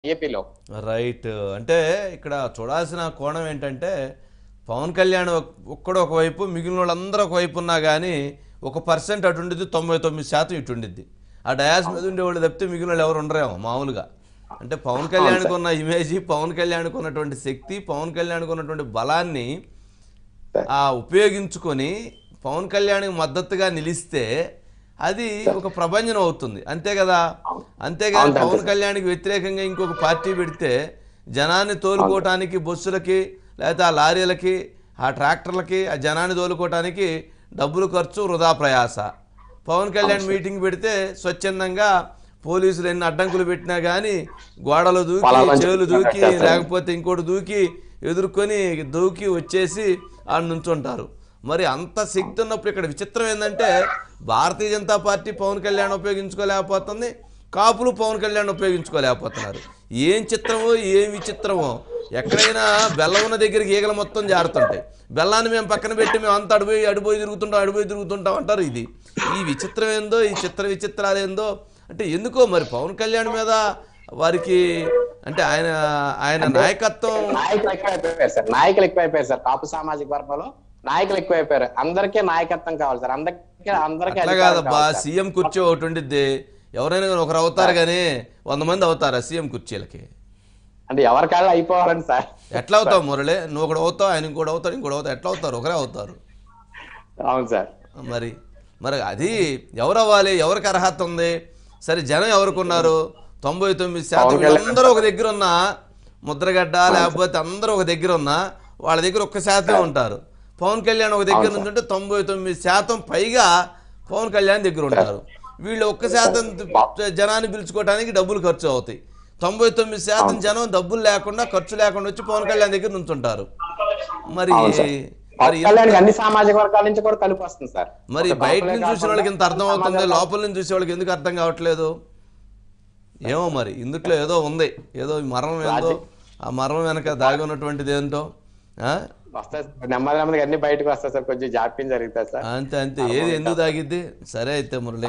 ఏపీలో రైట్ అంటే ఇక్కడ చూడాల్సిన కోణం ఏంటంటే పవన్ కళ్యాణ్ ఒక్- ఒక్కడు ఒకవైపు మిగిలిన వాళ్ళందరూ ఒకవైపు ఉన్నా కానీ ఒక పర్సెంట్ అటు ఉండిద్ది తొంభై తొమ్మిది శాతం ఇటు ఉండిద్ది ఆ డయాస్ మీద ఉండేవాళ్ళు తప్పితే మిగిలిన వాళ్ళు ఎవరు ఉండరేమో మామూలుగా అంటే పవన్ కళ్యాణ్కి ఉన్న ఇమేజ్ పవన్ కళ్యాణ్కి ఉన్నటువంటి శక్తి పవన్ కళ్యాణ్కి ఉన్నటువంటి బలాన్ని ఆ ఉపయోగించుకొని పవన్ కళ్యాణ్కి మద్దతుగా నిలిస్తే అది ఒక ప్రభంజనం అవుతుంది అంతే కదా అంతేగాని అవును, పవన్ కళ్యాణ్కి వ్యతిరేకంగా ఇంకొక పార్టీ పెడితే జనాన్ని తోలుకోవటానికి బస్సులకి లేకపోతే ఆ లారీలకి ఆ ట్రాక్టర్లకి ఆ జనాన్ని తోలుకోవటానికి డబ్బులు ఖర్చు వృధా ప్రయాస పవన్ కళ్యాణ్ మీటింగ్ పెడితే స్వచ్ఛందంగా పోలీసులు ఎన్ని అడ్డంకులు పెట్టినా కానీ గోడలు దూకి వాళ్ళ మంచి చేలు దూకి చేస్తారు. లేకపోతే ఇంకోటి దూకి ఎదుర్కొని దూకి వచ్చేసి ఆడ నుంచుంటారు మరి అంత శక్తి ఉన్నప్పుడు ఇక్కడ విచిత్రం ఏంటంటే భారతీయ జనతా పార్టీ పవన్ కళ్యాణ్ ఉపయోగించుకోలేకపోతుంది కాపులు పవన్ కళ్యాణ్ ఉపయోగించుకోలేకపోతున్నారు ఏం చిత్రమో ఏం విచిత్రమో ఎక్కడైనా బెల్లం ఉన్న దగ్గరికి ఈగలు మొత్తం జారుతుంటాయి బెల్లాన్ని మేము పక్కన పెట్టి మేము అంత అడిపోయి అడిపోయి తిరుగుతుంటాం అడిపోయి తిరుగుతుంటాం అంటారు ఇది ఈ విచిత్రం ఏందో ఈ చిత్ర విచిత్రాలు ఏందో అంటే ఎందుకో మరి పవన్ కళ్యాణ్ మీద వారికి అంటే ఆయన ఆయన నాయకత్వం నాయకులు ఎక్కువైపోయారు సార్ నాయకులు ఎక్కువైపోయారు సార్ కాపు సామాజిక వర్గంలో నాయకులు ఎక్కువైపోయారు అందరికీ నాయకత్వం కావాలి సార్ అందరికీ అందరికీ అట్లా అధికారం కాదబ్బా కావాలి సార్. సీఎం కుర్చీ ఒకటి ఉండిద్ది ఎవరైనా కానీ ఒకరు అవుతారు కానీ వంద మంది అవుతారా సీఎం కుర్చీలకి అంటే ఎవరి కాళ్ళు అయిపోవాలని సార్ ఎట్లా అవుతావు మురళి నువ్వు ఒకటి అవుతావు ఆయన ఇంకోటి అవుతాడు ఇంకోటి అవుతావు ఎట్లా అవుతారు ఒకరే అవుతారు అవును సార్ మరి మరి అది ఎవరు అవ్వాలి ఎవరికి అర్హత ఉంది సరే జనం ఎవరికి ఉన్నారు తొంభై తొమ్మిది శాతం పవన్ కళ్యాణ్. అందరూ ఒక దగ్గర ఉన్నా ముద్రగడ్డ లేకపోతే అందరూ ఒక దగ్గర ఉన్నా వాళ్ళ దగ్గర ఒక్క శాతం ఉంటారు పవన్ కళ్యాణ్ ఒక దగ్గర నుంచి ఉంటే తొంభై తొమ్మిది శాతం పైగా పవన్ కళ్యాణ్ దగ్గర ఉంటారు వీళ్ళు ఒక్క శాతం జనాన్ని పిలుచుకోవడానికి డబ్బులు ఖర్చు అవుతాయి తొంభై తొమ్మిది శాతం జనం డబ్బులు లేకుండా ఖర్చు లేకుండా వచ్చి పవన్ కళ్యాణ్ దగ్గర నుంచుంటారు మరి అవును సార్. మరి పవన్ కళ్యాణ్ అన్ని సామాజిక వర్గాల నుంచి కూడా కలిపి వస్తుంది సార్ మరి ఒక బయట కాపులే నుంచి చూసిన కాకుండా వాళ్ళకి ఇంత అర్థం అవుతుంది సమాజ లోపల నుంచి చూసే వాళ్ళకి ఎందుకు అర్థం కావట్లేదు ఏమో మరి ఇందుట్లో ఏదో ఉంది ఏదో ఈ మరణం ఏందో ఆ మరణం వెనక దాగి ఉన్నటువంటిది ఏంటో ఆ? వస్తాయి సార్. నెమ్మది నెమ్మదిగా అన్ని బయటకు వస్తాయి సార్ కొంచెం జాప్యం జరుగుతుంది సార్ అంతే అంతే ఏది ఎందుకు దాగిద్ది సరే అయితే మురళి